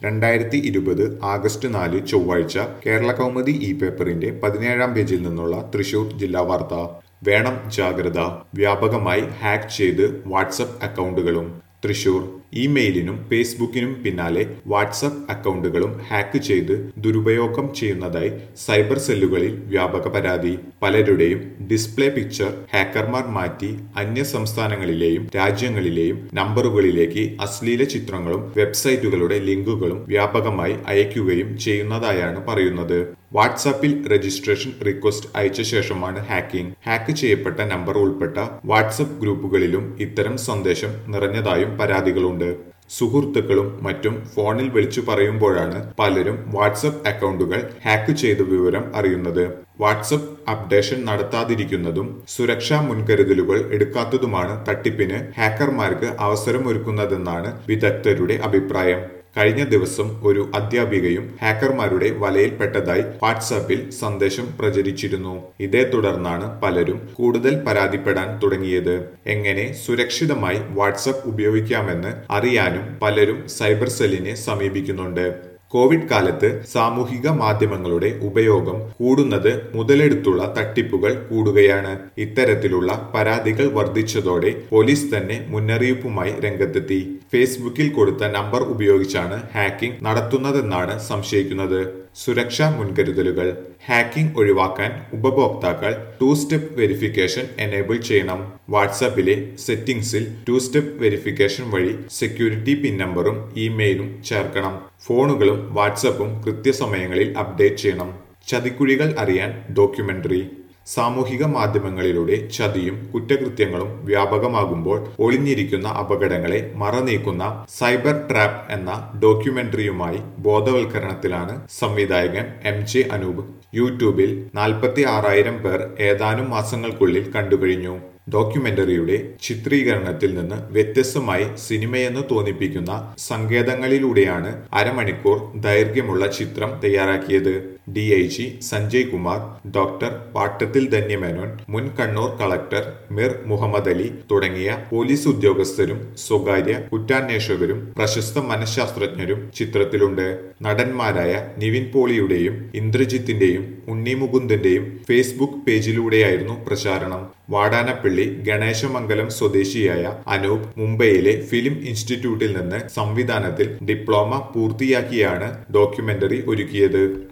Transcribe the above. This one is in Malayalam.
രണ്ടായിരത്തി ഇരുപത് ആഗസ്റ്റ് നാല് ചൊവ്വാഴ്ച കേരള കൗമുദി ഇ പേപ്പറിന്റെ പതിനേഴാം പേജിൽ നിന്നുള്ള തൃശൂർ ജില്ലാ വാർത്ത വേണം ജാഗ്രത വ്യാപകമായി ഹാക്ക് ചെയ്ത് വാട്സപ്പ് അക്കൗണ്ടുകളും തൃശൂർ ഇമെയിലിനും ഫേസ്ബുക്കിനും പിന്നാലെ വാട്സപ്പ് അക്കൗണ്ടുകളും ഹാക്ക് ചെയ്ത് ദുരുപയോഗം ചെയ്യുന്നതായി സൈബർ സെല്ലുകളിൽ വ്യാപക പരാതി പലരുടെയും ഡിസ്പ്ലേ പിക്ചർ ഹാക്കർമാർ മാറ്റി അന്യ സംസ്ഥാനങ്ങളിലെയും രാജ്യങ്ങളിലെയും നമ്പറുകളിലേക്ക് അശ്ലീല ചിത്രങ്ങളും വെബ്സൈറ്റുകളുടെ ലിങ്കുകളും വ്യാപകമായി അയക്കുകയും ചെയ്യുന്നതായാണ് പറയുന്നത് വാട്സാപ്പിൽ രജിസ്ട്രേഷൻ റിക്വസ്റ്റ് അയച്ച ശേഷമാണ് ഹാക്കിംഗ് ഹാക്ക് ചെയ്യപ്പെട്ട നമ്പർ ഉൾപ്പെട്ട വാട്സപ്പ് ഗ്രൂപ്പുകളിലും ഇത്തരം സന്ദേശം നിറഞ്ഞതായും പരാതികളുണ്ട് സുഹൃത്തുക്കളും മറ്റും ഫോണിൽ വിളിച്ചു പറയുമ്പോഴാണ് പലരും വാട്സപ്പ് അക്കൗണ്ടുകൾ ഹാക്ക് ചെയ്ത വിവരം അറിയുന്നത് വാട്സപ്പ് അപ്ഡേഷൻ നടത്താതിരിക്കുന്നതും സുരക്ഷാ മുൻകരുതലുകൾ എടുക്കാത്തതുമാണ് തട്ടിപ്പിന് ഹാക്കർമാർക്ക് അവസരമൊരുക്കുന്നതെന്നാണ് വിദഗ്ധരുടെ അഭിപ്രായം കഴിഞ്ഞ ദിവസം ഒരു അധ്യാപികയും ഹാക്കർമാരുടെ വലയിൽപ്പെട്ടതായി വാട്സാപ്പിൽ സന്ദേശം പ്രചരിച്ചിരുന്നു ഇതേ തുടർന്നാണ് പലരും കൂടുതൽ പരാതിപ്പെടാൻ തുടങ്ങിയത് എങ്ങനെ സുരക്ഷിതമായി വാട്സപ്പ് ഉപയോഗിക്കാമെന്ന് അറിയാനും പലരും സൈബർ സെല്ലിനെ സമീപിക്കുന്നുണ്ട് കോവിഡ് കാലത്ത് സാമൂഹിക മാധ്യമങ്ങളുടെ ഉപയോഗം കൂടുന്നത് മുതലെടുത്തുള്ള തട്ടിപ്പുകൾ കൂടുകയാണ് ഇത്തരത്തിലുള്ള പരാതികൾ വർദ്ധിച്ചതോടെ പോലീസ് തന്നെ മുന്നറിയിപ്പുമായി രംഗത്തെത്തി ഫേസ്ബുക്കിൽ കൊടുത്ത നമ്പർ ഉപയോഗിച്ചാണ് ഹാക്കിംഗ് നടത്തുന്നതെന്നാണ് സംശയിക്കുന്നത് സുരക്ഷാ മുൻകരുതലുകൾ ഹാക്കിംഗ് ഒഴിവാക്കാൻ ഉപഭോക്താക്കൾ ടു സ്റ്റെപ്പ് വെരിഫിക്കേഷൻ എനേബിൾ ചെയ്യണം വാട്സാപ്പിലെ സെറ്റിംഗ്സിൽ ടു സ്റ്റെപ്പ് വെരിഫിക്കേഷൻ വഴി സെക്യൂരിറ്റി പിൻ നമ്പറും ഇമെയിലും ചേർക്കണം ഫോണുകളും വാട്സപ്പും കൃത്യസമയങ്ങളിൽ അപ്ഡേറ്റ് ചെയ്യണം ചതിക്കുഴികൾ അറിയാൻ ഡോക്യുമെന്ററി സാമൂഹിക മാധ്യമങ്ങളിലൂടെ ചതിയും കുറ്റകൃത്യങ്ങളും വ്യാപകമാകുമ്പോൾ ഒളിഞ്ഞിരിക്കുന്ന അപകടങ്ങളെ മറനീക്കുന്ന സൈബർ ട്രാപ്പ് എന്ന ഡോക്യുമെന്ററിയുമായി ബോധവൽക്കരണത്തിലാണ് സംവിധായകൻ എം ജെ അനൂപ് യൂട്യൂബിൽ നാൽപ്പത്തി ആറായിരം പേർ ഏതാനും മാസങ്ങൾക്കുള്ളിൽ കണ്ടുകഴിഞ്ഞു ഡോക്യുമെന്ററിയുടെ ചിത്രീകരണത്തിൽ നിന്ന് വ്യത്യസ്തമായി സിനിമയെന്ന് തോന്നിപ്പിക്കുന്ന സങ്കേതങ്ങളിലൂടെയാണ് അരമണിക്കൂർ ദൈർഘ്യമുള്ള ചിത്രം തയ്യാറാക്കിയത് D I G Sanjay Kumar doctor Pattathil Dhanya Menon മുൻ കണ്ണൂർ കളക്ടർ മിർ മുഹമ്മദ് അലി തുടങ്ങിയ പോലീസ് ഉദ്യോഗസ്ഥരും സ്വകാര്യ കുറ്റാന്വേഷകരും പ്രശസ്ത മനഃശാസ്ത്രജ്ഞരും ചിത്രത്തിലുണ്ട് നടന്മാരായ നിവിൻ പോളിയുടെയും ഇന്ദ്രജിത്തിന്റെയും ഉണ്ണി മുകുന്ദന്റെയും ഫേസ്ബുക്ക് പേജിലൂടെയായിരുന്നു പ്രചാരണം വാടാനപ്പള്ളി ഗണേശമംഗലം സ്വദേശിയായ അനൂപ് മുംബൈയിലെ ഫിലിം ഇൻസ്റ്റിറ്റ്യൂട്ടിൽ നിന്ന് സംവിധാനത്തിൽ ഡിപ്ലോമ പൂർത്തിയാക്കിയാണ് ഡോക്യുമെന്ററി ഒരുക്കിയത്